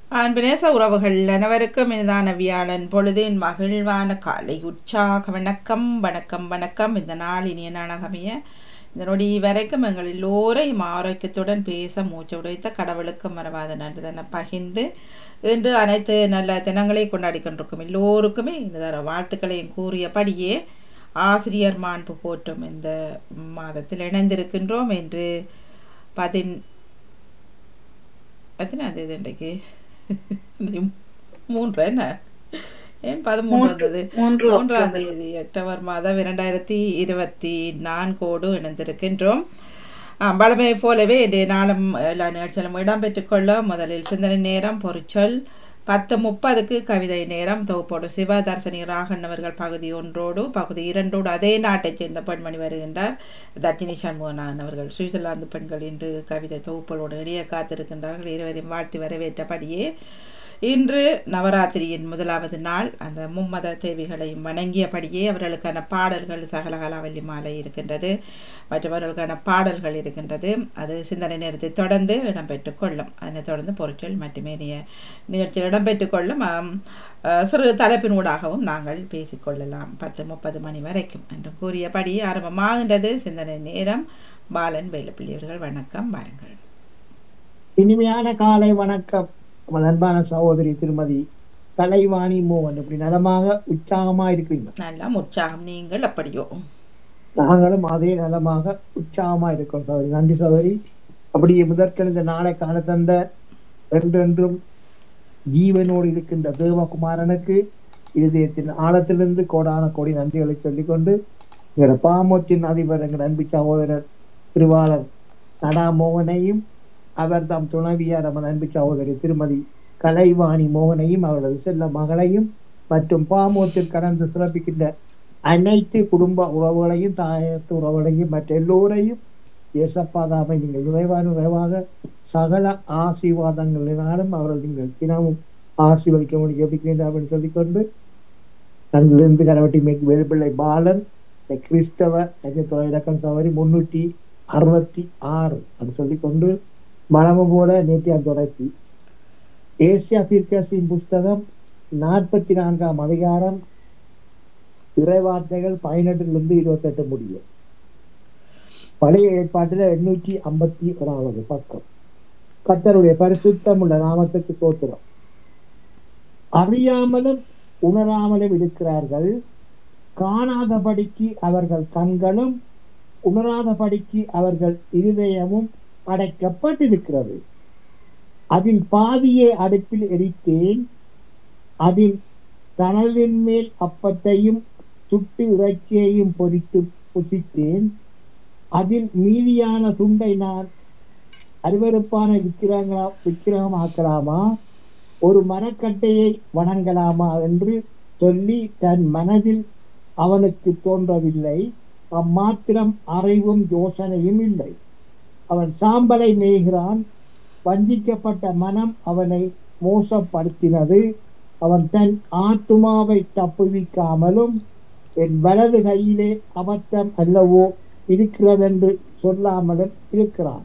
அன்பினேச உறவுகள் அனைவருக்கும் இனிதான வியாழன் பொழுதின் மகிழ்வான காலை உற்சாக வணக்கம் வணக்கம் வணக்கம் இந்த நாள் இனிய நாளாகமைய இந்த நொடி வரைக்கும் எங்கள் எல்லோரையும் ஆரோக்கியத்துடன் பேச மூச்சு உடைத்த கடவுளுக்கு மறவாத நன்றி தானே பகிர்ந்து இன்று அனைத்து நல்ல தினங்களை கொண்டாடி கொண்டிருக்கும் எல்லோருக்குமே இந்த வாழ்த்துக்களையும் கூறியபடியே ஆசிரியர் மாண்பு போற்றும் இந்த மாதத்தில் இணைந்திருக்கின்றோம் என்று பதின் எத்தனாம் தேதி இன்றைக்கு மூன்று என்ன ஏன் பதிமூன்று வந்தது மூன்று மூன்றாம் தேதி அக்டோபர் மாதம் இரண்டாயிரத்தி இருபத்தி நான்கோடு இணைந்திருக்கின்றோம் ஆ, வழமை போலவே இன்றைய நாளும் எல்லா நிகழ்ச்சியிலும் இடம்பெற்றுக்கொள்ள முதலில் சிந்தனை நேரம் பொறிச்சொல் பத்து முப்பதுக்கு கவிதை நேரம் தொகுப்போடு சிவதர்சனி ராகன் அவர்கள் பகுதி ஒன்றோடு பகுதி இரண்டோடு அதே நாட்டைச் சேர்ந்த பெண்மணி வருகின்றார் தர்ஜினி சண்முகனான் அவர்கள் சுவிட்சர்லாந்து பெண்கள் இன்று கவிதை தொகுப்புகளோடு இடையே காத்திருக்கின்றார்கள் இருவரையும் வாழ்த்தி வரவேற்றபடியே இன்று நவராத்திரியின் முதலாவது நாள் அந்த மும்மத தேவிகளையும் வணங்கியபடியே அவர்களுக்கான பாடல்கள் சகலகலாவல்லி மாலை இருக்கின்றது மற்றவர்களுக்கான பாடல்கள் இருக்கின்றது அது சிந்தனை நேரத்தை தொடர்ந்து இடம்பெற்றுக் கொள்ளும் அதனைத் தொடர்ந்து பொருட்கள் மட்டுமே நிகழ்ச்சியில் இடம்பெற்றுக் கொள்ளும் ஆம், அஹ், சிறு தலைப்பினூடாகவும் நாங்கள் பேசிக்கொள்ளலாம் பத்து முப்பது மணி வரைக்கும் என்று கூறியபடி ஆரம்பமாகின்றது சிந்தனை நேரம் பாலன் வேலுப்பிள்ளி அவர்கள் வணக்கம் வாருங்கள் இனிமையான காலை வணக்கம் உங்கள் அன்பான சகோதரி திருமதி கலைவாணி மோகன் இப்படி நலமாக உற்சாகமா இருக்கிறீங்க நல்லா உற்சாகம் நீங்கள் அப்படியோ நாங்களும் அதே நலமாக உற்சாகமா இருக்கோம் சகோதரி நன்றி சகோதரி அப்படியே முதற்கல் இந்த நாளை காண தந்த என்றென்றும் ஜீவனோடு இருக்கின்ற தேவகுமாரனுக்கு இருதயத்தின் ஆழத்திலிருந்து கோடான கோடி நன்றிகளை சொல்லிக்கொண்டு எங்களோட பாமோத்தின் அதிபர் எங்கள் அன்பு சகோதரர் திருவாளர் நடா மோகனையும் அவர் தம் துணைவியார் நமது அன்பு சகோதரி திருமதி கலைவாணி மோகனையும் அவரது செல்ல மகளையும் மற்றும் பாமோத்தில் கடந்து சிறப்பிக்கின்ற அனைத்து குடும்ப உறவுகளையும் தாயத்து உறவுகளையும் மற்ற எல்லோரையும் இயேசப்பாதாமை நீங்கள் நிறைவான நிறைவாக சகல ஆசீர்வாதங்களினாலும் அவர்கள் நீங்கள் தினமும் ஆசீர்வதிக்க முடியும் ஜெபிக்கின்றேன் அப்படின்னு சொல்லிக்கொண்டு தந்திலிருந்து கரவட்டி மேற்கு வேலுப்பிள்ளை பாலன் இந்த கிறிஸ்தவ தொழிலக்கம் சவரி முன்னூற்றி அறுபத்தி ஆறு அப்படின்னு சொல்லிக்கொண்டு மனமு போல நேற்றைய தொடர்ச்சி ஏசியா தீர்க்கசின் புஸ்தகம் நாற்பத்தி நான்காம் அதிகாரம் இறைவார்த்தைகள் பதினெட்டுல இருந்து இருபத்தெட்டு முடியும் பழைய ஏற்பாட்டுல எண்ணூற்றி ஐம்பத்தி ஓராவது பக்கம் கர்த்தருடைய பரிசுத்தம் உள்ள நாமத்துக்கு சோத்திரம் அறியாமலும் உணராமலும் இருக்கிறார்கள் காணாதபடிக்கு அவர்கள் கண்களும் உணராதபடிக்கு அவர்கள் இருதயமும் அடைக்கப்பட்டிருக்கிறது அதில் பாதியை அடுப்பில் எரித்தேன் அதில் தணலின் மேல் அப்பத்தையும் சுட்டு இறைச்சியையும் பொரித்து புசித்தேன் அதில் மீதியான துண்டை நான் அருவருப்பான விக்கிரங்களா விக்கிரகமாக்கலாமா ஒரு மரக்கட்டையை வணங்கலாமா என்று சொல்லி தன் மனதில் அவனுக்கு தோன்றவில்லை அம்மாத்திரம் அறிவும் யோசனையும் இல்லை அவன் சாம்பலை மேய்கிறான் வஞ்சிக்கப்பட்ட மனம் அவனை மோசப்படுத்தினது அவன் தன் ஆத்துமாவை தப்புவிக்காமலும் என் வலது கையிலே அபத்தம் அல்லவோ இருக்கிறதென்று சொல்லாமலும் இருக்கிறான்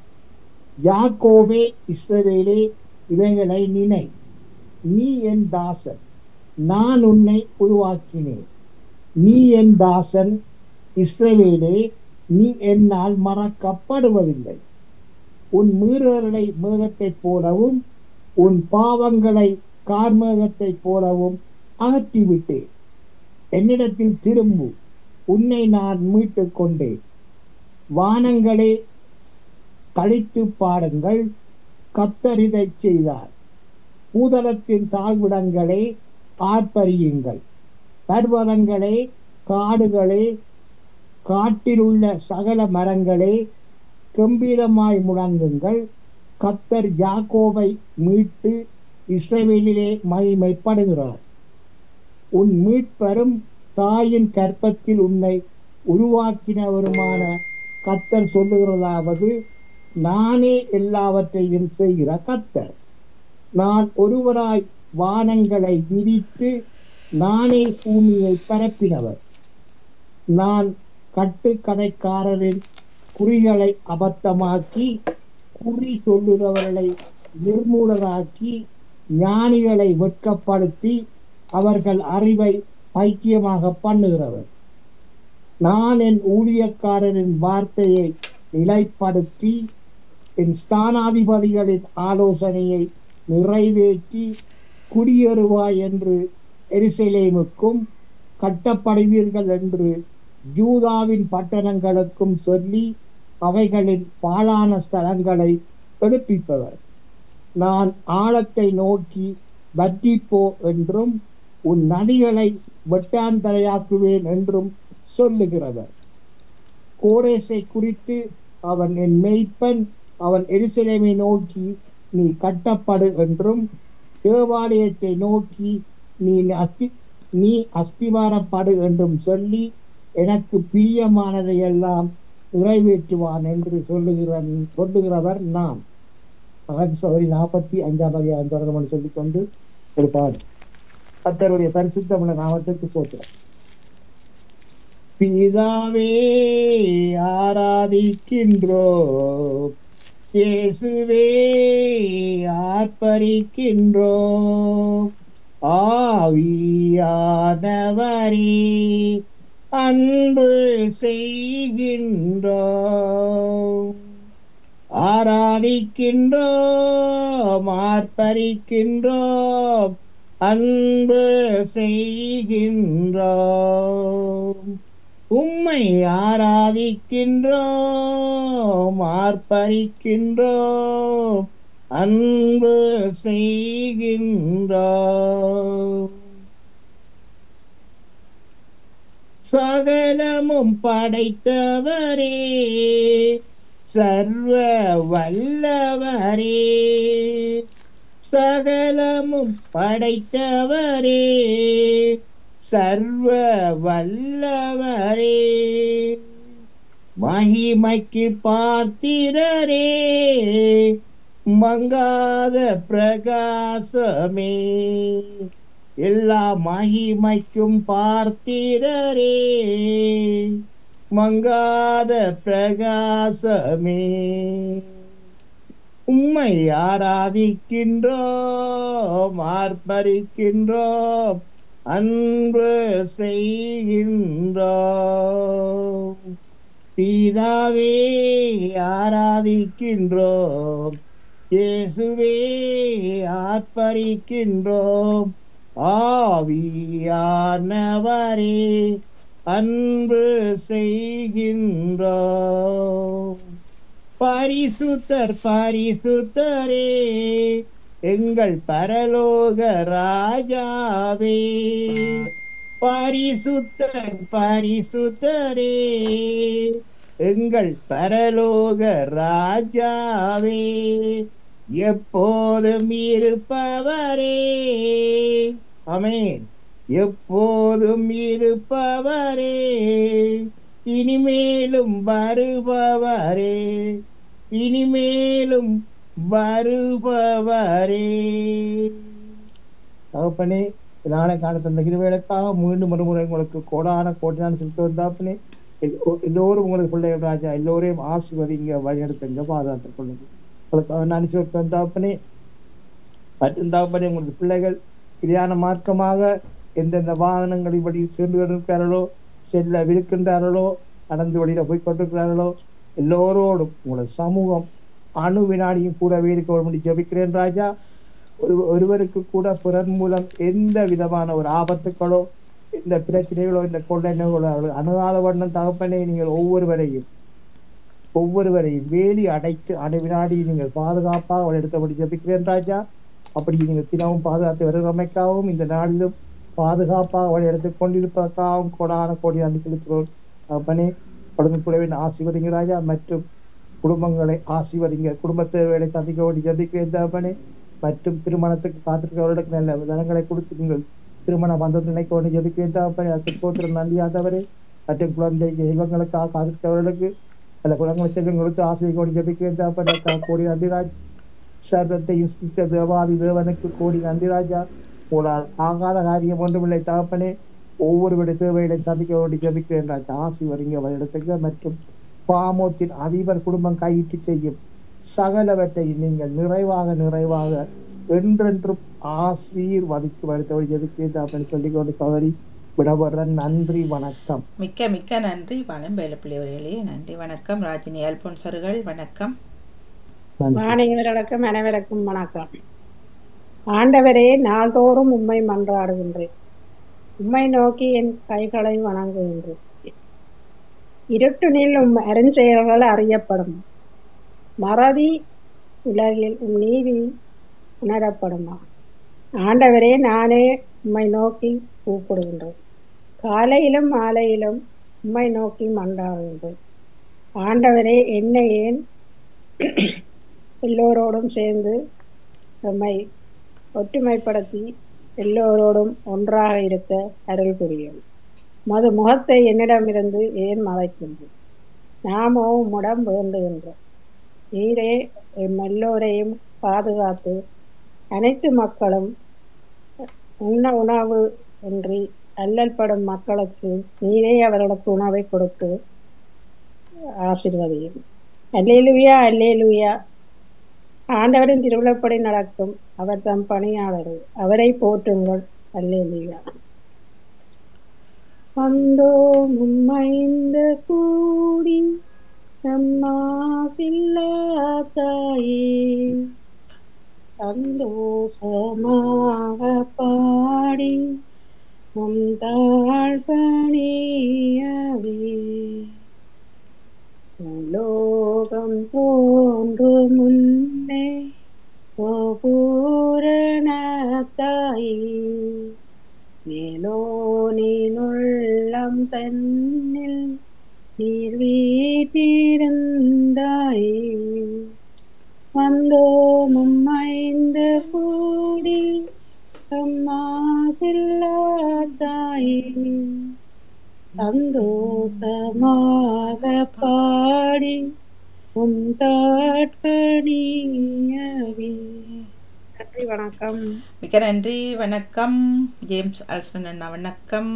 யாக்கோவே இஸ்ரவேலே இவைகளை நினை நீ என் தாசன் நான் உன்னை உருவாக்கினேன் நீ என் தாசன் இஸ்ரவேலே நீ என்னால் மறக்கப்படுவதில்லை உன் மீறுதலை மேகத்தைப் போலவும் உன் பாவங்களை கார்மேகத்தைப் போலவும் அகற்றிவிட்டேன் என்னிடத்தில் திரும்பு உன்னை நான் மீட்டுக் கொண்டேன் வானங்களே கழித்து பாடுங்கள் கத்தரிதை செய்தார் பூதலத்தின் தாழ்விடங்களே ஆர்ப்பரியுங்கள் பர்வதங்களே காடுகளே காட்டில் உள்ள சகல மரங்களே கம்பீரமாய் முழங்குங்கள் கத்தர் யாக்கோபை மீட்டு இஸ்ரவேலிலே மகிமைப்படுகிறார் உன் மீட்பரும் தாயின் கற்பத்தில் உன்னை உருவாக்கினவருமான கத்தர் சொல்லுகிறதாவது நானே எல்லாவற்றையும் செய்கிற கத்தர் நான் ஒருவராய் வானங்களை விரித்து நானே பூமியை பரப்பினவர் நான் கட்டுக்கதைக்காரரின் குறிகளை அபத்தமாக்கி குறி சொல்லுகிறவர்களை நிர்மூலராக்கி ஞானிகளை வெட்கப்படுத்தி அவர்கள் அறிவை ஐக்கியமாக பண்ணுகிறவர் நான் என் ஊழியக்காரரின் வார்த்தையை நிலைப்படுத்தி என் ஸ்தானாதிபதிகளின் ஆலோசனையை நிறைவேற்றி குடியேறுவாய் என்று எருசலேமுக்கும் கட்டப்படுவீர்கள் என்று யூதாவின் பட்டணங்களுக்கும் சொல்லி அவைகளின் பாழான ஸ்தலங்களை எடுப்பிப்பவர் நான் ஆழத்தை நோக்கி வற்றிப்போ என்றும் உன் நதிகளை வெட்டாந்தரையாக்குவேன் என்றும் சொல்லுகிறவர் கோரேசை குறித்து அவன் என் மெய்ப்பன் அவன் எருசலேமை நோக்கி நீ கட்டப்படு என்றும் தேவாலயத்தை நோக்கி நீ அஸ்தி நீ அஸ்திவாரப்படு என்றும் சொல்லி எனக்கு பிரியமானதை எல்லாம் நிறைவேற்றுவான் என்று சொல்லுகிற சொல்லுகிறவர் நான் சௌரி நாற்பத்தி அஞ்சாம் அதிகாரம் தொடர்ந்து சொல்லிக் கொண்டு ஒரு பாடு கத்தருடைய பரிசுத்தமுள்ள நாமத்துக்கு போற்றுறோம் பிதாவே ஆராதிக்கின்றோ இயேசுவே ஆர்ப்பரிக்கின்றோ ஆவியானவரே அன்பு செய்கின்றோ ஆராதிக்கின்றோம் ஆர்ப்பரிக்கின்றோம் அன்பு செய்கின்றோம் உம்மை ஆராதிக்கின்றோம் ஆர்ப்பரிக்கின்றோம் அன்பு செய்கின்றோம் சகலமும் படைத்தவரே சர்வ வல்லவரே சகலமும் படைத்தவரே சர்வ வல்லவரே மகிமைக்கு பாத்திரரே மங்காத பிரகாசமே எல்லா மகிமைக்கும் பார்த்திரரே மங்காத பிரகாசமே உம்மை ஆராதிக்கின்றோம் ஆர்ப்பரிக்கின்றோம் அன்பு செய்கின்றோம் பிதாவே ஆராதிக்கின்றோம் இயேசுவே ஆர்ப்பரிக்கின்றோம் ஆவியானவரே அன்பு செய்கின்றோம் பரிசுத்தர் பரிசுத்தரே எங்கள் பரலோக ராஜாவே பரிசுத்தர் பரிசுத்தரே எங்கள் பரலோக ராஜாவே எப்போதும் இருப்பவரே அமேன் எப்போதும் இருப்பவரே இனிமேலும் வருபவரே இனிமேலும் வருபவரே தகப்பனே நாளை காண தந்த கிருவேலுக்காக மீண்டும் ஒரு முறை உங்களுக்கு கோடான கோட்டான செலுத்த வந்தாப்பனே எல்லோரும் உங்களுக்கு பிள்ளைகள் ராஜா எல்லோரையும் ஆசிர்வதிங்க வழிநடத்துங்க பாதுகாத்துக் கொள்ளுங்க உங்களுக்கு நான் சொல்லி தந்தாப்பனே மற்றும் தகப்பனே உங்களுக்கு பிள்ளைகள் கிரியான மார்க்கமாக எந்தெந்த வாகனங்கள் இப்படி சென்று கொண்டிருக்கிறார்களோ செல்லவிருக்கின்றார்களோ நடந்து வழியில போய் கொண்டிருக்கிறார்களோ எல்லோரோடும் உங்களோட சமூகம் அணு வினாடியும் கூடவே இருக்க வேண்டி ஜபிக்கிறேன் ராஜா ஒரு ஒருவருக்கு கூட பிறர் மூலம் எந்த விதமான ஒரு ஆபத்துக்களோ இந்த பிரச்சனைகளோ இந்த கொள்ளைகளோ அவர்கள் அணுகாத வண்ணம் தகப்பனே நீங்கள் ஒவ்வொருவரையும் ஒவ்வொருவரையும் வேலி அடைத்து அணு வினாடி நீங்கள் பாதுகாப்பாக அவள் எடுத்தபடி ஜபிக்கிறேன் ராஜா அப்படி நீங்கள் தினமும் பாதுகாத்து வருகிறமைக்காகவும் இந்த நாளிலும் பாதுகாப்பாக அவள் எடுத்துக் கொண்டிருப்பதற்காகவும் கோடான கோடி அன்பு செலுத்துகிறோம் அப்பனே குழந்தைக்குழவை ஆசிர்வதிங்க ராஜா மற்றும் குடும்பங்களை ஆசிர்வதிங்க குடும்ப தேவைகளை சந்திக்க வேண்டி ஜபிக்கிறேன் தகப்பனே மற்றும் திருமணத்துக்கு காத்திருக்கிறவர்களுக்கு நல்ல விதங்களை கொடுத்து நீங்கள் திருமண பந்தம் நினைக்க வேண்டி ஜபிக்கிறேன் தகப்பனே அதுக்கு போத்திரம் நன்றியாதவரே மற்றும் குழந்தை இவங்களுக்காக காத்திருக்கிறவர்களுக்கு நல்ல குழந்தை செல்வம் கொடுத்து ஆசிரியர் வேண்டி ஜபிக்கிறேன் தகப்பனே கோடி நன்றி ராஜ் சர்வத்தையும் சித்த தேவாதி தேவனுக்கு கோடி நன்றி ராஜா உங்களால் ஆகாத காரியம் ஒன்றுமில்லை தகப்பனே ஒவ்வொருவருடைய தேவைகளை சந்திக்க வேண்டி ஜபிக்கிறேன் ராஜா ஆசி வரீங்க வழிநடத்துங்க மற்றும் பாமோத்தின் அதிபர் குடும்பம் கையிட்டு செய்யும் சகலவற்றை நீங்கள் நிறைவாக நிறைவாக என்றென்றும் ஆசீர்வதித்து வழித்தவழி எதுக்கு அப்படின்னு சொல்லி கொண்டு சகோதரி விடப்படுறேன் நன்றி வணக்கம் மிக்க மிக்க நன்றி வளம் வேலுப்பிள்ளை அவர்களே நன்றி வணக்கம் ராஜினி அல்போன்சர்கள் வணக்கம் நன்றி மாணவர்களுக்கும் அனைவருக்கும் வணக்கம் ஆண்டவரே நாள்தோறும் உம்மை மன்றாடுகின்றேன் உம்மை நோக்கி என் கைகளை வணங்குகின்றேன் இருட்டினில் உம் அருஞ்செயல்கள் அறியப்படும் மறதி உலகில் உம் நீதி உணரப்படுமா ஆண்டவரே நானே உம்மை நோக்கி கூப்பிடுகின்றேன் காலையிலும் மாலையிலும் உம்மை நோக்கி மன்றாடுகின்றேன் ஆண்டவரே என்னை ஏன் எல்லோரோடும் சேர்ந்து நம்மை ஒற்றுமைப்படுத்தி எல்லோரோடும் ஒன்றாக இருக்க அருள் புரியும் மது முகத்தை என்னிடமிருந்து ஏன் மறைக்கின்றோம் நாமோ உம்மிடம் வேண்டுகின்றோம் நீரே எம் எல்லோரையும் பாதுகாத்து அனைத்து மக்களும் உண்ண உணவு இன்றி அல்லல்படும் மக்களுக்கு நீரே அவர்களுக்கு உணவை கொடுத்து ஆசிர்வதியும் அல்லேலுயா அல்லேலுயா ஆண்டவரின் திருவிழப்படி நடக்கும் அவர் தம் பணியாளர்கள் அவரை போற்றுங்கள் அல்லேலுயா வந்தோம் உம்மைந்த கூடி நம்மாசில்லா தாயே சந்தோஷமாக பாடி உம் தாழ் பணியவே உலோகம் தோன்று முன்னே பூரணத்தாயே மேலோனினுள்ளம் தன்னில் நீர் வீட்டிருந்தாயே வந்தோமும் ஐந்து கூடி அம்மாசில்லாதாயே சந்தோஷமாக பாடி உம் தாட்பணியவே நன்றி வணக்கம் மிக்க நன்றி வணக்கம் ஜேம்ஸ் அல்சன் அண்ணா வணக்கம்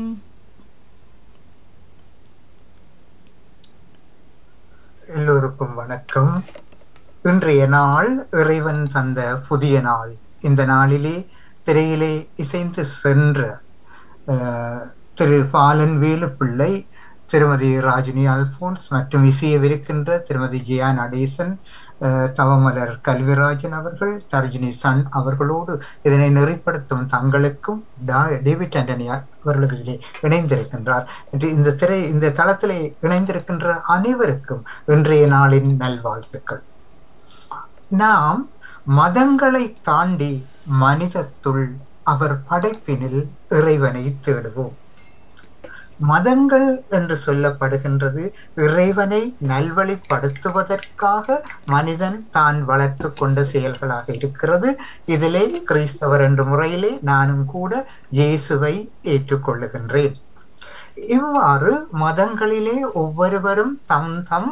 எல்லோருக்கும் வணக்கம் இன்றைய நாள் இறைவன் தந்த புதிய நாள் இந்த நாளிலே திரையிலே இசைந்து சென்ற அஹ், திரு பாலன் வேலுப்பிள்ளை திருமதி ராஜினி அல்போன்ஸ் மற்றும் இசையவிருக்கின்ற திருமதி ஜெயா நடேசன் அஹ், தவமலர் கல்விராஜன் அவர்கள் தர்ஜினி சன் அவர்களோடு இதனை நெறிப்படுத்தும் தங்களுக்கும் டா- டேவிட் ஆண்டனி அவர்களுக்கு இதிலே இணைந்திருக்கின்றார் என்று இந்த திரை இந்த தளத்திலே இணைந்திருக்கின்ற அனைவருக்கும் இன்றைய நாளின் நல்வாழ்த்துக்கள் நாம் மதங்களை தாண்டி மனிதத்துள் அவர் படைப்பினில் இறைவனை தேடுவோம் மதங்கள் என்று சொல்லப்படுகின்றது இறைவனை நல்வழிப்படுத்துவதற்காக மனிதன் தான் வளர்த்து கொண்ட செயல்களாக இருக்கிறது இதிலே கிறிஸ்தவர் என்ற முறையிலே நானும் கூட இயேசுவை ஏற்றுக்கொள்ளுகின்றேன் இவ்வாறு மதங்களிலே ஒவ்வொருவரும் தம் தம்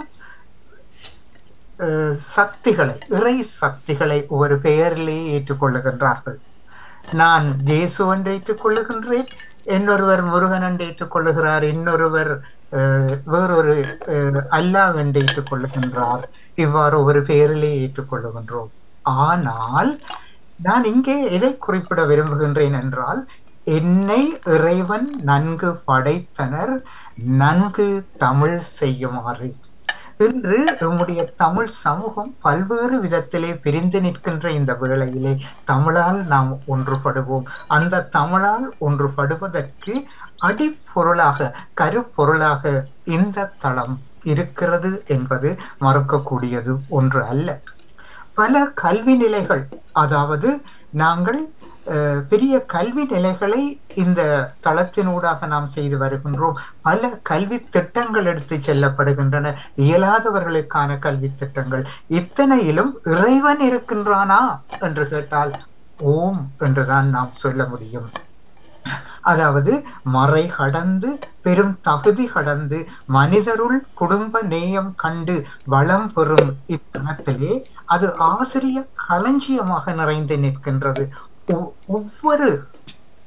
அஹ், சக்திகளை இறை சக்திகளை ஒரு பெயரிலே ஏற்றுக்கொள்ளுகின்றார்கள் நான் ஜேசு என்று ஏற்றுக்கொள்ளுகின்றேன் இன்னொருவர் முருகன் என்று ஏற்றுக்கொள்ளுகிறார் இன்னொருவர் அஹ், வேறொரு அஹ், அல்லாஹ் என்று ஏற்றுக்கொள்ளுகின்றார் இவ்வாறு ஒரு பெயரிலே ஏற்றுக்கொள்ளுகின்றோம் ஆனால் நான் இங்கே எதை குறிப்பிட விரும்புகின்றேன் என்றால் என்னை இறைவன் நன்கு படைத்தனர் நன்கு தமிழ் செய்யுமாறு இன்று நம்முடைய தமிழ் சமூகம் பல்வேறு விதத்திலே பிரிந்து நிற்கின்ற இந்த வேளையிலே தமிழால் நாம் ஒன்றுபடுவோம் அந்த தமிழால் ஒன்றுபடுவதற்கு அடிப்பொருளாக கருப்பொருளாக இந்த தளம் இருக்கிறது என்பது மறுக்கக்கூடியது ஒன்று அல்ல பல கல்வி நிலைகள் அதாவது நாங்கள் அஹ், பெரிய கல்வி நிலைகளை இந்த தளத்தினூடாக நாம் செய்து வருகின்றோம் பல கல்வி திட்டங்கள் எடுத்து செல்லப்படுகின்றன இயலாதவர்களுக்கான கல்வி திட்டங்கள் இத்தனையிலும் இறைவன் இருக்கின்றானா என்று கேட்டால் ஓம் என்றுதான் நாம் சொல்ல முடியும் அதாவது மறை கடந்து பெரும் தகுதி கடந்து மனிதருள் குடும்ப நேயம் கண்டு வளம் பெறும் இத்தனத்திலே அது ஆசிரிய களஞ்சியமாக நிறைந்து நிற்கின்றது ஒ- ஒவ்வொரு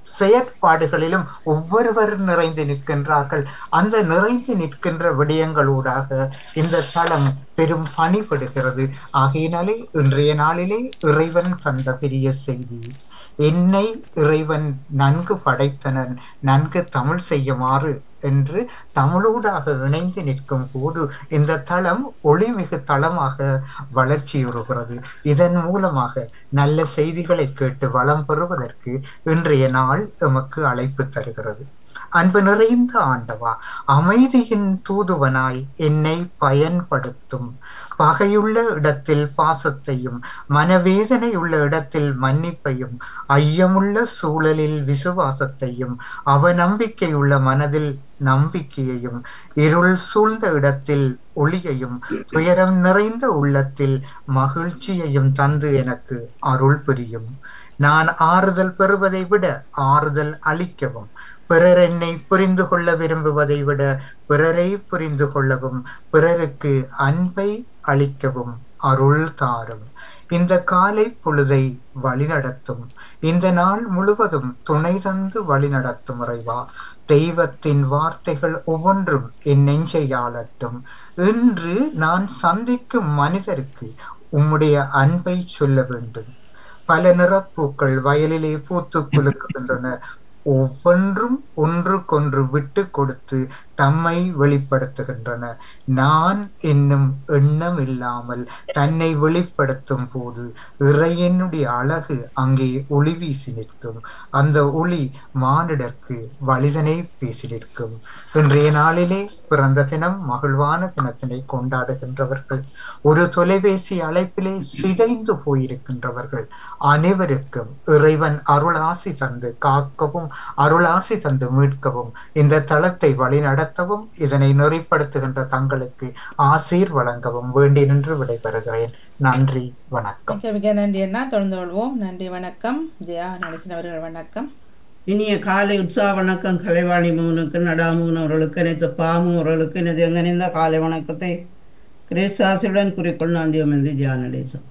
செயற்பாடுகளிலும் ஒவ்வொருவர் நிறைந்து நிற்கின்றார்கள் அந்த நிறைந்து நிற்கின்ற விடயங்களூடாக இந்த தளம் பெரும் பணிபடுகிறது ஆகையினாலே இன்றைய நாளிலே இறைவன் தந்த பெரிய செய்தி என்னை இறைவன் நன்கு படைத்தனன் நன்கு தமிழ் செய்யுமாறு என்று தமிழூடாக இணைந்து நிற்கும் போது இந்த தளம் ஒளிமிகு தளமாக வளர்ச்சியுறுகிறது இதன் மூலமாக நல்ல செய்திகளை கேட்டு வளம் பெறுவதற்கு இன்றைய நாள் எமக்கு அழைப்பு தருகிறது அன்பு நிறைந்த ஆண்டவா அமைதியின் தூதுவனாய் என்னை பயன்படுத்தும் பகையுள்ள இடத்தில் பாசத்தையும் மனவேதனை உள்ள இடத்தில் மன்னிப்பையும் ஐயமுள்ள சூழலில் விசுவாசத்தையும் அவநம்பிக்கையுள்ள மனதில் நம்பிக்கையையும் இருள் சூழ்ந்த இடத்தில் ஒளியையும் துயரம் நிறைந்த உள்ளத்தில் மகிழ்ச்சியையும் தந்து எனக்கு அருள் புரியும் நான் ஆறுதல் பெறுவதை விட ஆறுதல் அளிக்கவும் பிறர் என்னை புரிந்து கொள்ள விரும்புவதை விட பிறரை புரிந்து கொள்ளவும் பிறருக்கு அன்பை அளிக்கவும் அருள் தாரும் இந்த காலை பொழுதை வழிநடத்தும் இந்த நாள் முழுவதும் துணை தந்து வழிநடத்தும் இறைவா தெய்வத்தின் வார்த்தைகள் ஒவ்வொன்றும் என் நெஞ்சை ஆளட்டும் இன்று நான் சந்திக்கும் மனிதருக்கு உம்முடைய அன்பை சொல்ல வேண்டும் பல நிறப்பூக்கள் வயலிலே பூத்து குலுக்குகின்றன ஒவ்வொன்றும் ஒன்றுக்கொன்று விட்டு கொடுத்து தம்மை வெளிப்படுத்துகின்றன நான் என்னும் எண்ணம் இல்லாமல் தன்னை வெளிப்படுத்தும் போது இறையனுடைய அழகு அங்கே ஒளி வீசி நிற்கும் அந்த ஒளி மானிடர்க்கு வலிதனை பேசி நிற்கும் இன்றைய நாளிலே பிறந்த தினம் மகிழ்வான தினத்தினை கொண்டாடுகின்றவர்கள் ஒரு தொலைபேசி அழைப்பிலே சிதைந்து போயிருக்கின்றவர்கள் அனைவருக்கும் இறைவன் அருளாசி தந்து காக்கவும் அருளாசி தந்து மீட்கவும் இந்த தளத்தை வழிநடத்தவும் இதனை நெறிப்படுத்துகின்ற தங்களுக்கு ஆசீர் வழங்கவும் வேண்டி நின்று விடைபெறுகிறேன் நன்றி வணக்கம் மிக மிக நன்றி அண்ணா தொடர்ந்து கொள்வோம் நன்றி வணக்கம் ஜெயா நடேசன் அவர்கள் வணக்கம் இனிய காலை உற்சாக வணக்கம் கலைவாணி மூனுக்கு நடாமூன் அவர்களுக்கு அனைத்து பாமு அவர்களுக்கு எனது எங்கனிந்த காலை வணக்கத்தை கிரேசாசியுடன் குறிக்கொள் நாந்தியம் என்று தியானடேசம்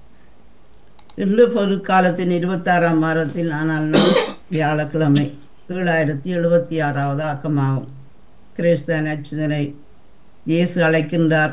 இன்று பொது காலத்தின் இருபத்தாறாம் வாரத்தில் ஆனால் நாள் வியாழக்கிழமை ஏழாயிரத்தி எழுபத்தி ஆறாவது ஆக்கமாகும் கிறிஸ்த நட்சத்திரை இயேசு அழைக்கின்றார்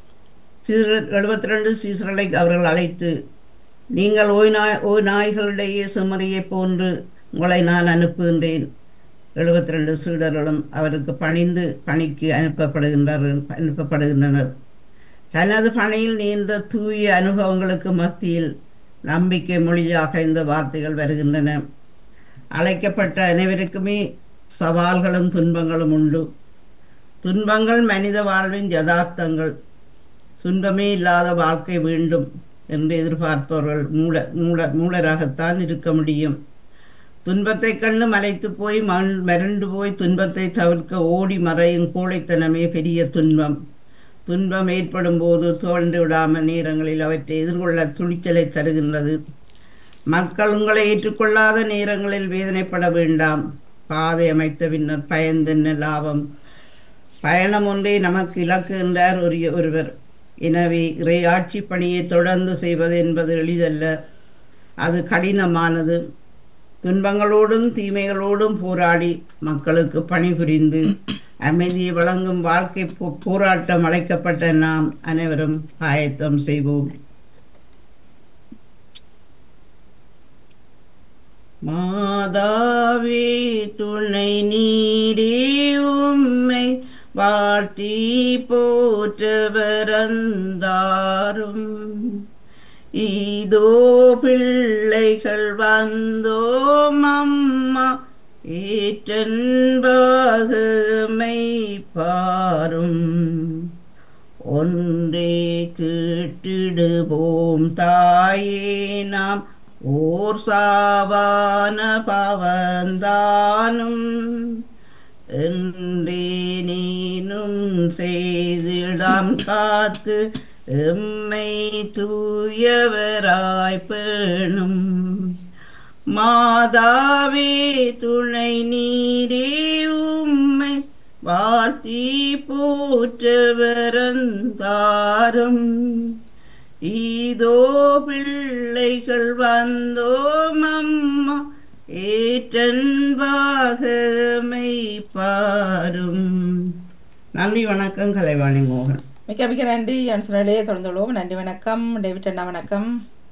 சீசர் எழுபத்தி ரெண்டு சீசர்களை அவர்கள் அழைத்து நீங்கள் ஓய் நாய் ஓய் நாய்களிடையே செம்மறியைப் போன்று உங்களை நான் அனுப்புகின்றேன் எழுபத்தி ரெண்டு சீடர்களும் அவருக்கு பணிந்து பணிக்கு அனுப்பப்படுகின்றார்கள் அனுப்பப்படுகின்றனர் தனது பணியில் நீண்ட தூய அனுபவங்களுக்கு மத்தியில் நம்பிக்கை மொழியாக இந்த வார்த்தைகள் வருகின்றன அழைக்கப்பட்ட அனைவருக்குமே சவால்களும் துன்பங்களும் உண்டு துன்பங்கள் மனித வாழ்வின் யதார்த்தங்கள் துன்பமே இல்லாத வாழ்க்கை வேண்டும் என்று எதிர்பார்ப்பவர்கள் மூட மூட மூடராகத்தான் இருக்க முடியும் துன்பத்தை கண்டு மலைத்து போய் மண் மிரண்டு போய் துன்பத்தை தவிர்க்க ஓடி மறையும் கோழைத்தனமே பெரிய துன்பம் துன்பம் ஏற்படும் போது தோழ்ந்து விடாமல் நேரங்களில் அவற்றை எதிர்கொள்ள துணிச்சலை தருகின்றது மக்கள் உங்களை ஏற்றுக்கொள்ளாத நேரங்களில் வேதனைப்பட வேண்டாம் பாதை அமைத்த பின்னர் பயந்தென்ன லாபம் பயணம் ஒன்றே நமக்கு இலக்கு என்றார் ஒரு ஒருவர் எனவே இறையாட்சி பணியை தொடர்ந்து செய்வது என்பது எளிதல்ல அது கடினமானது துன்பங்களோடும் தீமைகளோடும் போராடி மக்களுக்கு பணிபுரிந்து அமைதியை வழங்கும் வாழ்க்கை போ- போராட்டம் அழைக்கப்பட்ட நாம் அனைவரும் ஆயத்தம் செய்வோம் மாதாவே துணை நீரே உம்மை வாழ்த்தி போற்றவரந்தாரும் இதோ பிள்ளைகள் வந்தோம் அம்மா ஏற்றன்பாகமை பாரும் ஒன்றே கேட்டிடுவோம் தாயே நாம் ஓர் சாவான பவந்தானும் என்றே நீனும் செய்திடம் காத்து எம்மை தூயவராய் பேணும் மாதாவே துணை நீரே உம்மை வாழ்த்தி போற்றவரந்தாரும் இதோ பிள்ளைகள் வந்தோம் அம்மா ஏ ஏற்றன்பாகமை பாரும் நன்றி வணக்கம் கலைவாணி மோகன் மிக்க மிக்க நன்றி அன்சரலே தொடர்ந்து கொள்வோம் நன்றி வணக்கம் டேவிட் அண்ணா வணக்கம்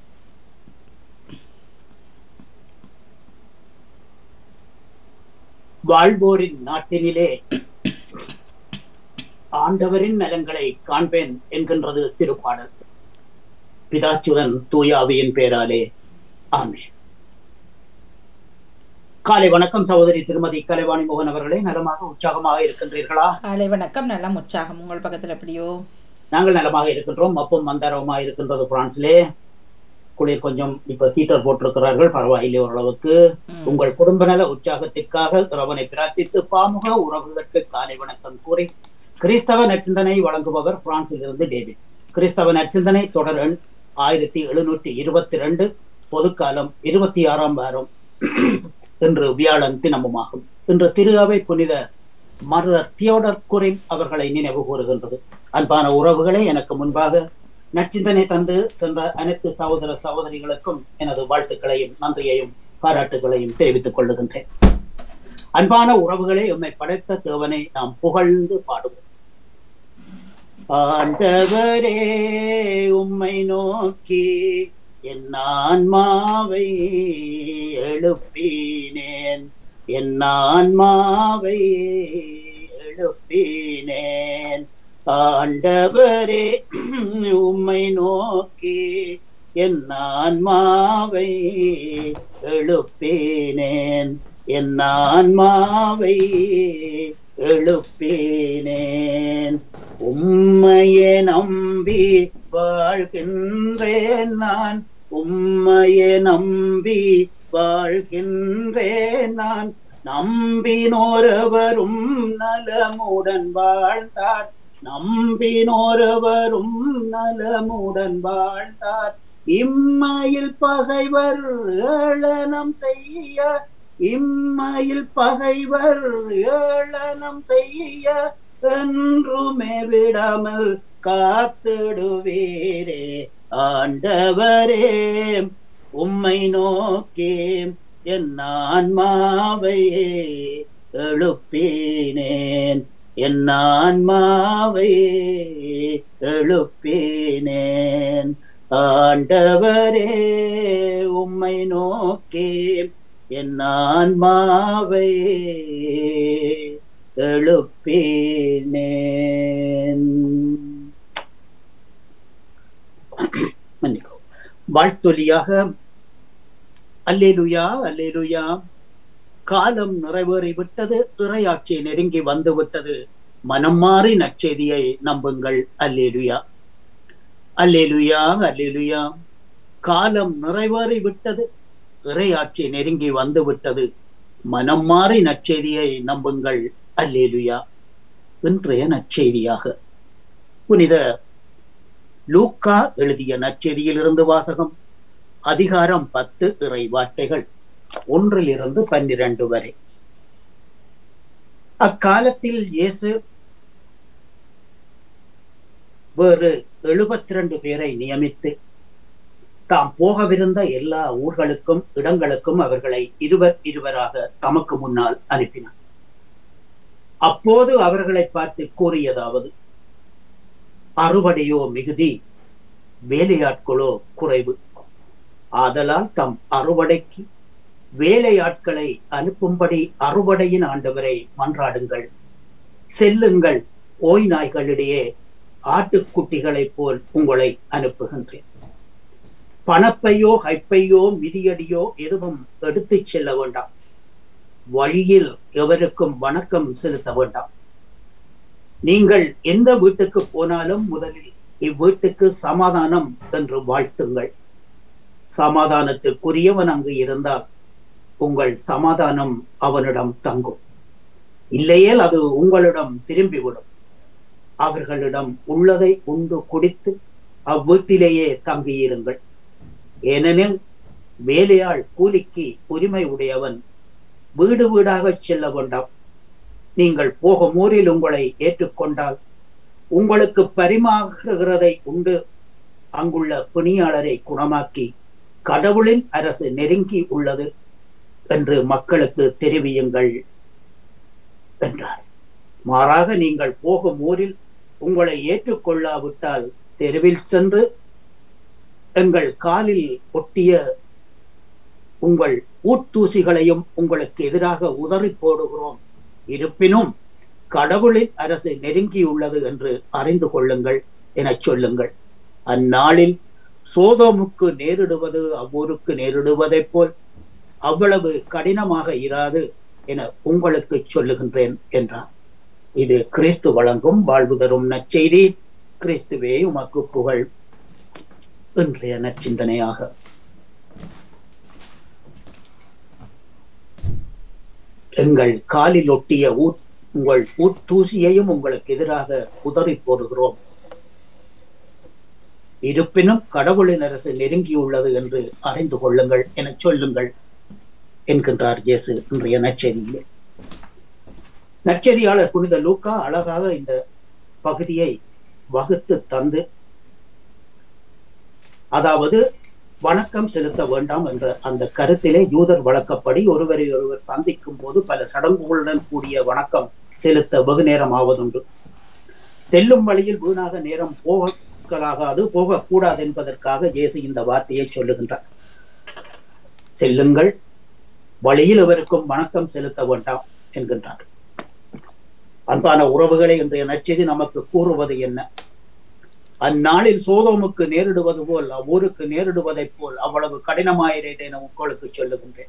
வாழ்வோரின் நாட்டினிலே ஆண்டவரின் நலங்களை காண்பேன் என்கின்றது திருப்பாடல் பிதாச்சுடன் தூயாவியின் பேராலே ஆமே காலை வணக்கம் சகோதரி திருமதி கலைவாணி மோகன் அவர்களே நலமாக உற்சாகமாக இருக்கின்றீர்களா காலை வணக்கம் நல்ல உற்சாகம் உங்கள் பக்கத்தில் எப்படியோ நாங்கள் நலமாக இருக்கின்றோம் மப்பும் மந்தாரமாக இருக்கின்றது பிரான்சிலே குளிர் கொஞ்சம் இப்ப ஹீட்டர் போட்டிருக்கிறார்கள் பரவாயில்லை ஓரளவுக்கு ம். உங்கள் குடும்ப நல உற்சாகத்திற்காக இறைவனை பிரார்த்தித்து பாமுக உறவுகளுக்கு காலை வணக்கம் கூறி கிறிஸ்தவ நற்சிந்தனை வழங்குபவர் பிரான்சில் இருந்து டேவிட் கிறிஸ்தவ நற்சிந்தனை தொடர் எண் ஆயிரத்தி எழுநூற்றி இருபத்தி ரெண்டு பொதுக்காலம் இருபத்தி ஆறாம் வாரம் இன்று வியாழன் தினமுமாகும் இன்று திரு அவை புனித மருதர் தியோடர் குரின் அவர்களை நினைவு கூறுகின்றது அன்பான உறவுகளே எனக்கு முன்பாக நற்சிந்தனை தந்து சென்ற அனைத்து சகோதர சகோதரிகளுக்கும் எனது வாழ்த்துக்களையும் நன்றியையும் பாராட்டுகளையும் தெரிவித்துக் கொள்ளுகின்றேன் அன்பான உறவுகளே உம்மை படைத்த தேவனை நாம் புகழ்ந்து பாடுவோம் ஆண்டவரே உம்மை நோக்கி என் ஆன்மாவை எழுப்பினேன் என் ஆன்மாவை எழுப்பினேன் ஆண்டவரே உம்மை நோக்கி என் ஆன்மாவை எழுப்பினேன் என் ஆன்மாவை எழுப்பினேன் உம்மையே நம்பி வாழ்கின்றேன் நான் உம்மையே நம்பி வாழ்கின்றேன் நான் நம்பினோரவரும் நலமுடன் வாழ்ந்தார் நம்பினோரவரும் நலமுடன் வாழ்ந்தார் இம்மையில் பகைவர் ஏளனம் செய்ய இம்மையில் பகைவர் ஏளனம் செய்ய என்றுமே விடாமல் காத்திடுவீரே ஆண்டவரே உம்மை நோக்கே என் ஆன்மாவை எழுப்பினேன் என் ஆன்மாவை எழுப்பினேன் ஆண்டவரே உம்மை நோக்கே என் ஆன்மாவை எழுப்பினேன் மன்னிக்கவும் வாழ்த்தொலியாக அல்லேலுயா அல்லேலுயா காலம் நிறைவேறிவிட்டது இறையாட்சி நெருங்கி வந்து விட்டது மனம் மாறி நற்செய்தியை நம்புங்கள் அல்லேலுயா அல்லேலுயா அல்லேலுயா காலம் நிறைவேறி விட்டது இறையாட்சி நெருங்கி வந்து விட்டது மனம் மாறி நற்செய்தியை நம்புங்கள் அல்லேலுயா இன்றைய நற்செய்தியாக புனித லூக்கா எழுதிய நற்செய்தியிலிருந்து வாசகம் அதிகாரம் பத்து இறை வார்த்தைகள் ஒன்றிலிருந்து பன்னிரண்டு வரை அக்காலத்தில் இயேசு வேறு எழுபத்தி ரெண்டு பேரை நியமித்து தாம் போகவிருந்த எல்லா ஊர்களுக்கும் இடங்களுக்கும் அவர்களை இருவர் இருவராக தமக்கு முன்னால் அனுப்பினார் அப்போது அவர்களை பார்த்து கூறியதாவது அறுவடையோ மிகுதி வேலையாட்களோ குறைவு ஆதலால் தம் அறுவடைக்கு வேலையாட்களை அனுப்பும்படி அறுவடையின் ஆண்டவரை மன்றாடுங்கள் செல்லுங்கள் ஓய் நாய்களிடையே ஆட்டுக்குட்டிகளைப் போல் உங்களை அனுப்புகின்றேன் பணப்பையோ கைப்பையோ மிதியடியோ எதுவும் எடுத்துச் செல்ல வேண்டாம் வழியில் எவருக்கும் வணக்கம் செலுத்த வேண்டாம் நீங்கள் எந்த வீட்டுக்கு போனாலும் முதலில் இவ்வீட்டுக்கு சமாதானம் என்று வாழ்த்துங்கள் சமாதானத்துக்குரியவன் அங்கு இருந்தால் உங்கள் சமாதானம் அவனிடம் தங்கும் இல்லையேல் அது உங்களிடம் திரும்பிவிடும் அவர்களிடம் உள்ளதை உண்டு குடித்து அவ்வீட்டிலேயே தங்கியிருங்கள் ஏனெனில் வேலையாள் கூலிக்கு உரிமை உடையவன் வீடு வீடாக செல்ல வேண்டாம் நீங்கள் போகும் ஊரில் உங்களை ஏற்றுக்கொண்டால் உங்களுக்கு பரிமாறுகிறதை உண்டு அங்குள்ள பணியாளரை குணமாக்கி கடவுளின் அரசு நெருங்கி உள்ளது என்று மக்களுக்கு தெரிவியுங்கள் என்றார் மாறாக நீங்கள் போகும் ஊரில் உங்களை ஏற்றுக்கொள்ளாவிட்டால் தெருவில் சென்று எங்கள் காலில் ஒட்டிய உங்கள் ஊத்தூசிகளையும் உங்களுக்கு எதிராக உதறி போடுகிறோம் இருப்பினும் கடவுளின் அரசு நெருங்கியுள்ளது என்று அறிந்து கொள்ளுங்கள் எனச் சொல்லுங்கள் அந்நாளில் சோதோமுக்கு நேரிடுவது அவ்வூருக்கு நேரிடுவதைப் போல் அவ்வளவு கடினமாக இராது என உங்களுக்கு சொல்லுகின்றேன் என்றார் இது கிறிஸ்து வழங்கும் வாழ்வு தரும் நற்செய்தி கிறிஸ்துவே உமக்கு புகழ் இன்றைய நற்சிந்தனையாக எங்கள் காலில் ஒட்டிய ஊ- உங்கள் ஊத்தூசியையும் உங்களுக்கு எதிராக உதறி போடுகிறோம் இருப்பினும் கடவுளின் அரசு நெருங்கியுள்ளது என்று அறிந்து கொள்ளுங்கள் என சொல்லுங்கள் என்கின்றார் இயேசு இன்றைய நற்செய்தியிலே நற்செய்தியாளர் புனித லூக்கா அழகாக இந்த பகுதியை வகுத்து தந்து அதாவது வணக்கம் செலுத்த வேண்டாம் என்ற அந்த கருத்திலே யூதர் வழக்கப்படி ஒருவரை ஒருவர் சந்திக்கும் போது பல சடங்குகளுடன் கூடிய வணக்கம் செலுத்த வெகு நேரம் ஆவதுண்டு செல்லும் வழியில் வீணாக நேரம் போகலாகாது போகக்கூடாது என்பதற்காக இயேசு இந்த வார்த்தையை சொல்லுகின்றார் செல்லுங்கள் வழியில் எவருக்கும் வணக்கம் செலுத்த வேண்டாம் என்கின்றார் அன்பான உறவுகளை இன்றைய நற்செய்தி நமக்கு கூறுவது என்ன அந்நாளில் சோதோமுக்கு நேரிடுவது போல் அவ்வூருக்கு நேரிடுவதைப் போல் அவ்வளவு கடினமாயிரது என உங்களுக்கு சொல்லுகின்றேன்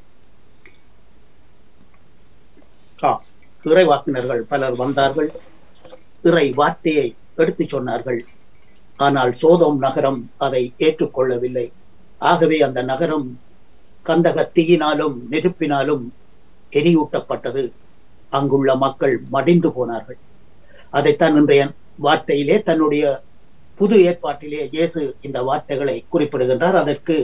ஆ, இறைவாக்கினர்கள் பலர் வந்தார்கள் இறை வார்த்தையை எடுத்துச் சொன்னார்கள் ஆனால் சோதோம் நகரம் அதை ஏற்றுக்கொள்ளவில்லை ஆகவே அந்த நகரம் கந்தக தீயினாலும் நெருப்பினாலும் எரியூட்டப்பட்டது அங்குள்ள மக்கள் மடிந்து போனார்கள் அதைத்தான் இன்றைய வார்த்தையிலே தன்னுடைய புது ஏற்பாட்டிலே இயேசு இந்த வார்த்தைகளை குறிப்பிடுகின்றார் அதற்கு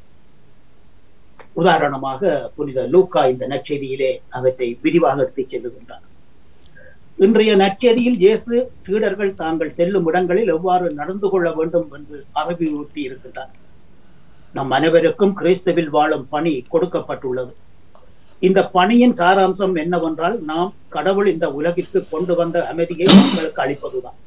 உதாரணமாக புனித லூக்கா இந்த நற்செய்தியிலே அவற்றை விரிவாக எடுத்துச் செல்லுகின்றார் இன்றைய நற்செய்தியில் இயேசு சீடர்கள் தாங்கள் செல்லும் இடங்களில் எவ்வாறு நடந்து கொள்ள வேண்டும் என்று அறிவுறுத்தி இருக்கின்றார் நம் அனைவருக்கும் கிறிஸ்துவில் வாழும் பணி கொடுக்கப்பட்டுள்ளது இந்த பணியின் சாராம்சம் என்னவென்றால் நாம் கடவுள் இந்த உலகிற்கு கொண்டு வந்த அமைதியை மக்களுக்கு அளிப்பதுதான்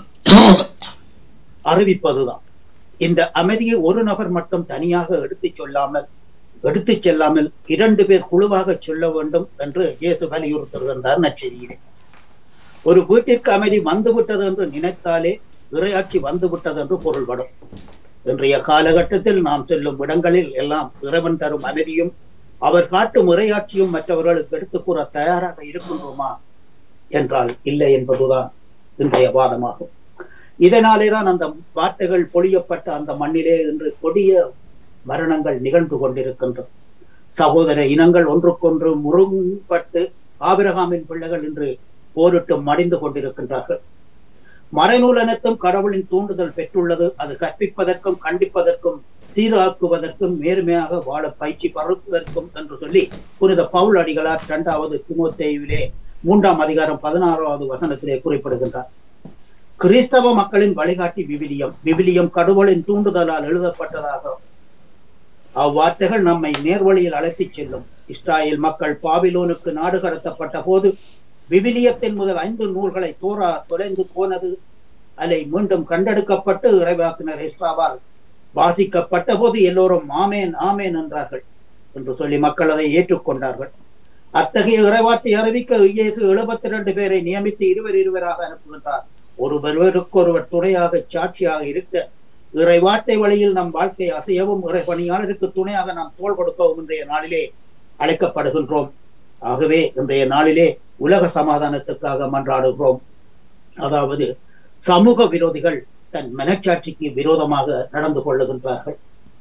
அறிவிப்பதுதான் இந்த அமைதியை ஒரு நபர் மட்டும் தனியாக எடுத்துச் சொல்லாமல் எடுத்துச் செல்லாமல் இரண்டு பேர் குழுவாக சொல்ல வேண்டும் என்று இயேசு வலியுறுத்துகின்றார் நற்செய்தியிலே ஒரு வீட்டிற்கு அமைதி வந்துவிட்டது என்று நினைத்தாலே இறையாட்சி வந்துவிட்டது என்று பொருள்படும் இன்றைய காலகட்டத்தில் நாம் செல்லும் இடங்களில் எல்லாம் இறைவன் தரும் அமைதியும் அவர் காட்டும் இறையாட்சியும் மற்றவர்களுக்கு எடுத்துக் கூற தயாராக இருக்கின்றோமா என்றால் இல்லை என்பதுதான் இன்றைய வாதமாகும் இதனாலேதான் அந்த வார்த்தைகள் பொழியப்பட்ட அந்த மண்ணிலே இன்று கொடிய மரணங்கள் நிகழ்ந்து கொண்டிருக்கின்றது சகோதர இனங்கள் ஒன்றுக்கொன்று முருங்கப்பட்டு ஆபிரகாமின் பிள்ளைகள் இன்று போரிட்டு மடிந்து கொண்டிருக்கின்றார்கள் மறைநூல் அனைத்தும் கடவுளின் தூண்டுதல் பெற்றுள்ளது அது கற்பிப்பதற்கும் கண்டிப்பதற்கும் சீராக்குவதற்கும் நேர்மையாக வாழ பயிற்சி பருவதற்கும் என்று சொல்லி புனித பவுல் அடிகளார் இரண்டாவது திமுத்தேவிலே மூன்றாம் அதிகாரம் பதினாறாவது வசனத்திலே குறிப்பிடுகின்றார் கிறிஸ்தவ மக்களின் வழிகாட்டி விவிலியம் விவிலியம் கடவுளின் தூண்டுதலால் எழுதப்பட்டதாக அவ்வார்த்தைகள் நம்மை நேர்வழியில் அழைத்துச் செல்லும் இஸ்ராயேல் மக்கள் பாபிலோனுக்கு நாடு கடத்தப்பட்ட போது விவிலியத்தின் முதல் ஐந்து நூல்களை தோரா தொலைந்து போனது அலை மீண்டும் கண்டெடுக்கப்பட்டு இறைவாக்கினர் எஸ்ராவால் வாசிக்கப்பட்ட போது எல்லோரும் ஆமேன் ஆமேன் என்றார்கள் என்று சொல்லி மக்கள் அதை ஏற்றுக்கொண்டார்கள் அத்தகைய இறைவாட்டை அறிவிக்க இயேசு எழுபத்தி ரெண்டு பேரை நியமித்து இருவர் இருவராக அனுப்புகின்றார் ஒருவருக்கொருவர் துணையாக சாட்சியாக இருக்க இறைவாட்டை வழியில் நம் வாழ்க்கை அசையவும் இறை பணியாளருக்கு துணையாக நாம் தோள் கொடுக்கவும் இன்றைய நாளிலே அழைக்கப்படுகின்றோம் ஆகவே இன்றைய நாளிலே உலக சமாதானத்துக்காக மன்றாடுகிறோம் அதாவது சமூக விரோதிகள் தன் மனச்சாட்சிக்கு விரோதமாக நடந்து கொள்ளுகின்றார்கள்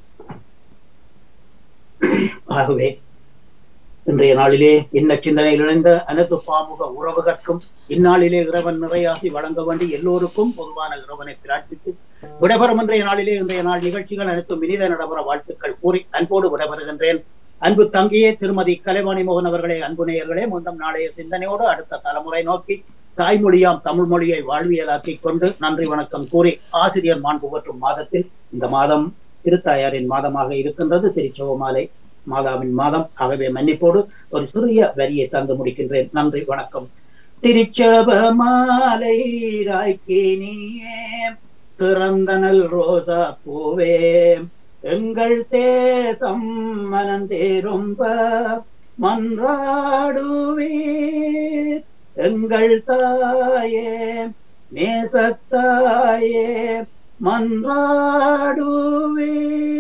ஆகவே இன்றைய நாளிலே இன்ன சிந்தனையில் இணைந்த அனைத்து பாமுக உறவுகட்கும் இந்நாளிலே இறைவன் நிறையாசி வழங்க வேண்டி எல்லோருக்கும் பொதுவான இறைவனை பிரார்த்தித்து விடைபெறும் இன்றைய நாளிலே இன்றைய நாள் நிகழ்ச்சிகள் அனைத்தும் இனித நடைபெற வாழ்த்துக்கள் கூறி அன்போடு விடைபெறுகின்றேன் அன்பு தங்கியே திருமதி கலைவாணி மோகன் அவர்களே அன்பு நேயர்களே மீண்டும் நாளைய சிந்தனையோடு அடுத்த தலைமுறை நோக்கி தாய்மொழியாம் தமிழ் மொழியை வாழ்வியலாக்கி கொண்டு நன்றி வணக்கம் கூறி ஆசிரியர் மாண்பு மற்றும் மாதத்தில் இந்த மாதம் திருத்தாயாரின் மாதமாக இருக்கின்றது திருச்செவமாலை மாதாவின் மாதம் ஆகவே மன்னிப்போடு ஒரு சிறிய வரியை தந்து முடிக்கின்றேன் நன்றி வணக்கம் திருச்சப மாலை ராய்க்கினியே சிறந்தனல் ரோசா பூவே எங்கள் தேசம் மனந்தேரும்ப மன்றாடுவீர் எங்கள் தாயே நேசத்தாயே மன்றாடுவே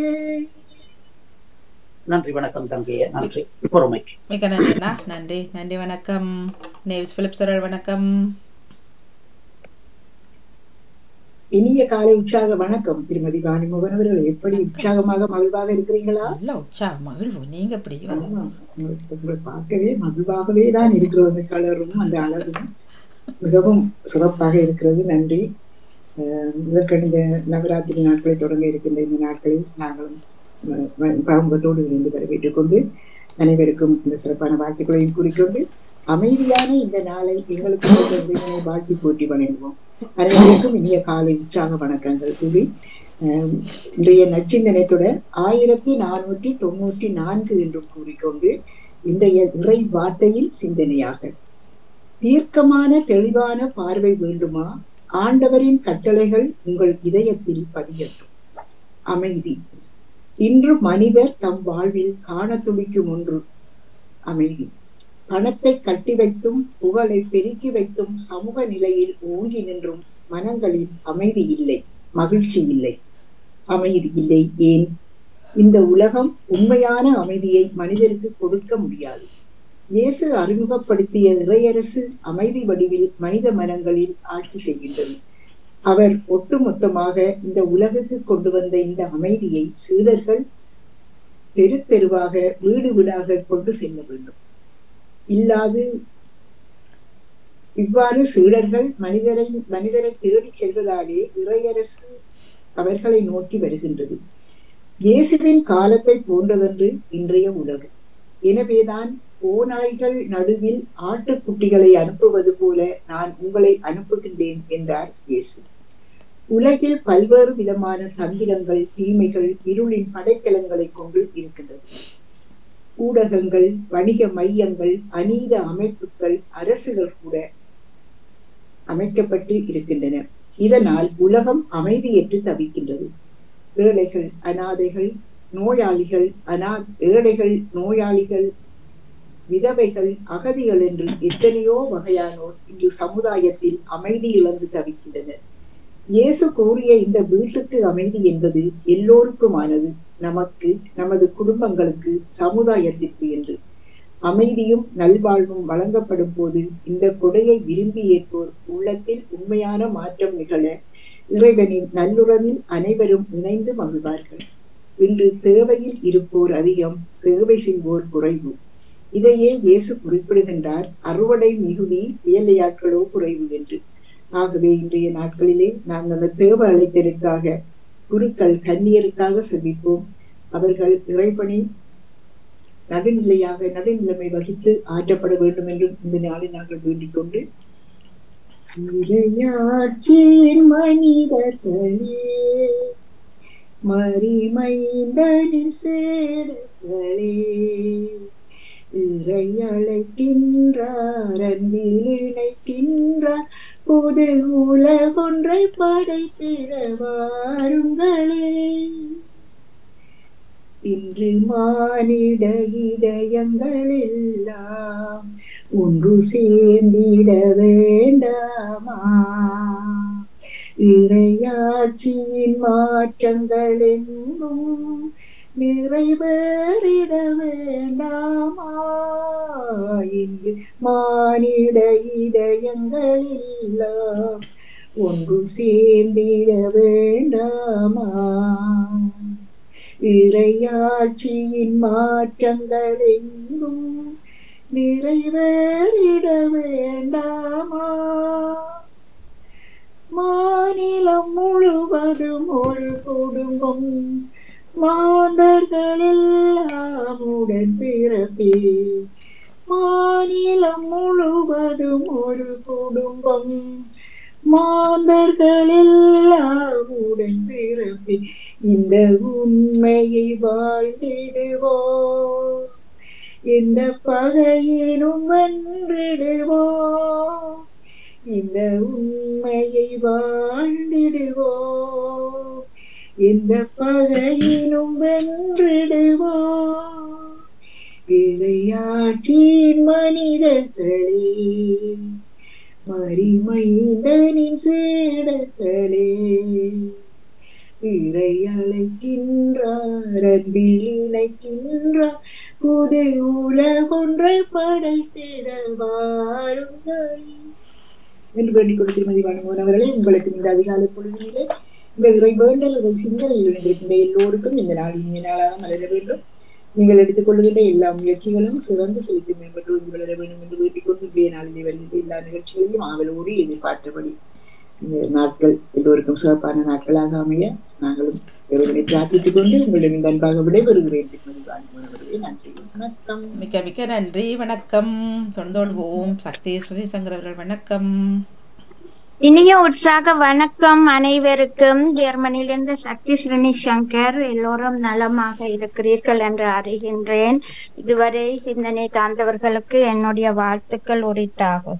நன்றி வணக்கம் தங்கையே நன்றி பொறுமைக்கு மிக்க நன்றிண்ணா நன்றி நன்றி வணக்கம் நேவிஸ் பிலிப் சரல் வணக்கம் இனிய காலை உற்சாக வணக்கம் திருமதி வாணிமோகன் அவர்கள் எப்படி உற்சாகமாக மகிழ்வாக இருக்கிறீங்களா நல்ல உற்சா மகிழ்வு நீங்க எப்படியோ ஆமா, உங்களை உங்களை பார்க்கவே மகிழ்வாகவே தான் இருக்கிறோம் அந்த கலரும் அந்த அழகும் மிகவும் சிறப்பாக இருக்கிறது நன்றி அஹ், இதற்கென இந்த நவராத்திரி நாட்களை தொடங்க இருக்கின்ற இந்த நாட்களில் நாங்களும் அஹ், வ- பாவத்தோடு இணைந்து வரவேற்றுக் கொண்டு அனைவருக்கும் இந்த சிறப்பான வாழ்த்துக்களையும் கூறிக்கொண்டு அமைதியான இந்த நாளை எங்களுக்கு கொடுத்த இறைவனை வாழ்த்தி போட்டி வணங்குவோம் அனைவருக்கும் இனிய காலை உற்சாக வணக்கங்கள் கூறி அஹ், இன்றைய நச்சிந்தனைத்துடன் ஆயிரத்தி நானூற்றி தொண்ணூற்றி நான்கு என்று கூறிக்கொண்டு இன்றைய இறை வார்த்தையில் சிந்தனையாக தீர்க்கமான தெளிவான பார்வை வேண்டுமா ஆண்டவரின் கட்டளைகள் உங்கள் இதயத்தில் பதியட்டும் அமைதி இன்று மனிதர் தம் வாழ்வில் காண துடிக்கும் ஒன்று அமைதி பணத்தை கட்டி வைத்தும் புகழை பெருக்கி வைத்தும் சமூக நிலையில் ஓங்கி நின்றும் மனங்களில் அமைதி இல்லை மகிழ்ச்சி இல்லை அமைதி இல்லை ஏன் இந்த உலகம் உண்மையான அமைதியை மனிதருக்கு கொடுக்க முடியாது இயேசு அறிமுகப்படுத்திய இறையரசு அமைதி வடிவில் மனித மனங்களில் ஆட்சி செய்கின்றது அவர் ஒட்டுமொத்தமாக இந்த உலகுக்கு கொண்டு வந்த இந்த அமைதியை சீடர்கள் தெரு தெருவாக வீடு வீடாக கொண்டு செல்ல வேண்டும் இல்லாது இவ்வாறு சீடர்கள் மனிதரை மனிதரை தேடிச் செல்வதாலே இறையரசு அவர்களை நோக்கி வருகின்றது இயேசுவின் காலத்தை போன்றதென்று இன்றைய உலகு எனவேதான் ஓநாய்கள் நடுவில் ஆட்டுக்குட்டிகளை அனுப்புவது போல நான் உங்களை அனுப்புகின்றேன் என்றார் இயேசு உலகில் பல்வேறு விதமான தந்திரங்கள் தீமைகள் இருளின் படைக்கலங்களை கொண்டு இருக்கின்றது ஊடகங்கள் வணிக மையங்கள் அநீத அமைப்புகள் அரசுகள் கூட அமைக்கப்பட்டு இருக்கின்றன இதனால் உலகம் அமைதியற்று தவிக்கின்றது ஏழைகள் அனாதைகள் நோயாளிகள் அனா ஏழைகள் நோயாளிகள் விதவைகள் அகதிகள் என்று எத்தனையோ வகையானோர் இன்று சமுதாயத்தில் அமைதி இழந்து தவிக்கின்றனர் இயேசு கூறிய இந்த வீட்டுக்கு அமைதி என்பது எல்லோருக்குமானது நமக்கு நமது குடும்பங்களுக்கு சமுதாயத்திற்கு என்று அமைதியும் நல்வாழ்வும் வழங்கப்படும் போது இந்த கொடையை விரும்பி ஏற்போர் உள்ளத்தில் உண்மையான மாற்றம் நிகழ இறைவனின் நல்லுறவில் அனைவரும் இணைந்து மகிழ்வார்கள் இன்று தேவையில் இருப்போர் அதிகம் சேவை செய்வோர் குறைவு இதையே இயேசு குறிப்பிடுகின்றார் அறுவடை மிகுதி வேலையாட்களோ குறைவு என்று ஆகவே இன்றைய நாட்களிலே நாங்கள் அந்த தேவ அழைத்தலுக்காக குருக்கள் கன்னியருக்காக செபிப்போம் அவர்கள் இறைப்பணி நடுநிலையாக நடுநிலைமை வகித்து ஆற்றப்பட வேண்டும் என்றும் இந்த நாளில் நாங்கள் வேண்டிக் கொண்டு இறையாட்சியின் மனிதர்களே மறிமைந்தனின் சேடர்களே இறை அழைக்கின்றார் அன்பில் இணைக்கின்றார் புது உலகொன்றை படைத்திட வாருங்களே இன்று மானிட இதயங்கள் எல்லாம் ஒன்று சேர்ந்திட வேண்டாமா இறையாட்சியின் மாற்றங்கள் எங்கும் நிறைவேறிட வேண்டாமா இன்று மானிட இதயங்கள் எல்லாம் ஒன்று சேர்ந்திட வேண்டாமா இறையாட்சியின் மாற்றங்கள் எங்கும் நிறைவேறிட வேண்டாமா மாநிலம் முழுவதும் ஒரு குடும்பம் மாந்தர்கள் எல்லாம் உடன் பிறப்பே மாநிலம் முழுவதும் ஒரு குடும்பம் மாந்தர்கள் எல்லாம் உடன் பிறப்பி இந்த உண்மையை வாழ்ந்திடுவோம் இந்த பகையினும் வென்றிடுவோம் இந்த உண்மையை வாழ்ந்திடுவோம் இந்த பகையினும் வென்றிடுவோம் இறையாற்றின் மனிதர்களே மறிமைந்தனின் சீடர்களே இறை அழைக்கின்றார் அன்பில் இணைக்கின்றார் புது உலகொன்றை படைத்திட வாருங்கள் என்று வேண்டிக் கொண்டு திருமதி வாணுமோன் அவர்களே உங்களுக்கு இந்த அதிகாலை பொழுதிலே இந்த இறை வேண்டல் இறை சிந்தனையில் இணைந்திருக்கின்ற எல்லோருக்கும் இந்த நாள் இனிய நாளாக மலர வேண்டும் நீங்கள் எடுத்துக்கொள்கின்ற எல்லா முயற்சிகளும் சிறந்து செலுத்தி மேம்பட்டு வந்து வளர வேண்டும் என்று வேண்டிக் கொண்டு இன்றைய நாளிலே வருகின்ற எல்லா நிகழ்ச்சிகளையும் ஆவலோடு எதிர்பார்த்தபடி இந்த நாட்கள் எல்லோருக்கும் சிறப்பான நாட்களாக அமைய நாங்களும் இறைவனை பிரார்த்தித்துக் கொண்டு உங்களிடம் இந்த அன்பாக விடைபெறுகிறேன் திருமதி வாணுமோன் அவர்களே நன்றி வணக்கம் மிக்க மிக்க நன்றி வணக்கம் தொடர்ந்தோல்வோம் சக்தி ஸ்ரீ சங்கர் அவர்கள் வணக்கம் இனிய உற்சாக வணக்கம் அனைவருக்கும் ஜெர்மனியிலிருந்து சக்தி ஸ்ரீனி சங்கர் எல்லோரும் நலமாக இருக்கிறீர்கள் என்று அறிகின்றேன் இதுவரை சிந்தனை தாழ்ந்தவர்களுக்கு என்னுடைய வாழ்த்துக்கள் உரித்தாகுக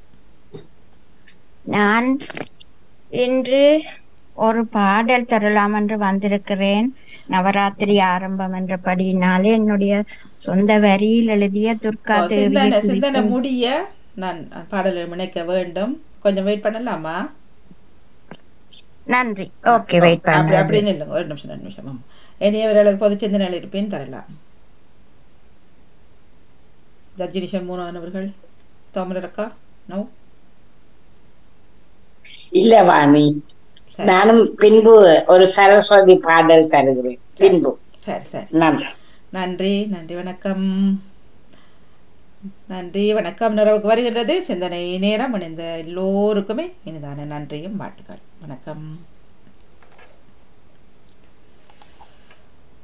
நான் இன்று ஒரு பாடல் தரலாம் என்று வந்திருக்கிறேன் நவராத்திரி ஆரம்பம் என்றபடியினாலே என்னுடைய சொந்த வரியில் எழுதிய துர்கா ஓ, சிந்தனை தேவியை சிந்தனை குறிக்கும் முடிய நான் பாடலை இணைக்க வேண்டும் கொஞ்சம் வெயிட் பண்ணலாமா நன்றி ஓகே வெயிட் அப்படி பண்ணுறேன் அப்படின்னு இல்லைங்க ஒரு நிமிஷம் ரெண்டு நிமிஷம் ஆமாம் இனியவர்களுக்கு பொது சிந்தனையில் இருப்பேன் தரலாம் தர்ஜினிஷன் மூணானவர்கள் தோமரக்கா நோ இல்ல வாணி சரி நானும் பின்பு ஒரு சரஸ்வதி பாடல் தருகிறேன் பின்பு சரி சரி நன்றி நன்றி நன்றி வணக்கம் நன்றி வணக்கம் நிறைவுக்கு வருகின்றது சிந்தனை நேரம் இணைந்த எல்லோருக்குமே இனிதான நன்றியும் வாழ்த்துக்கள் வணக்கம்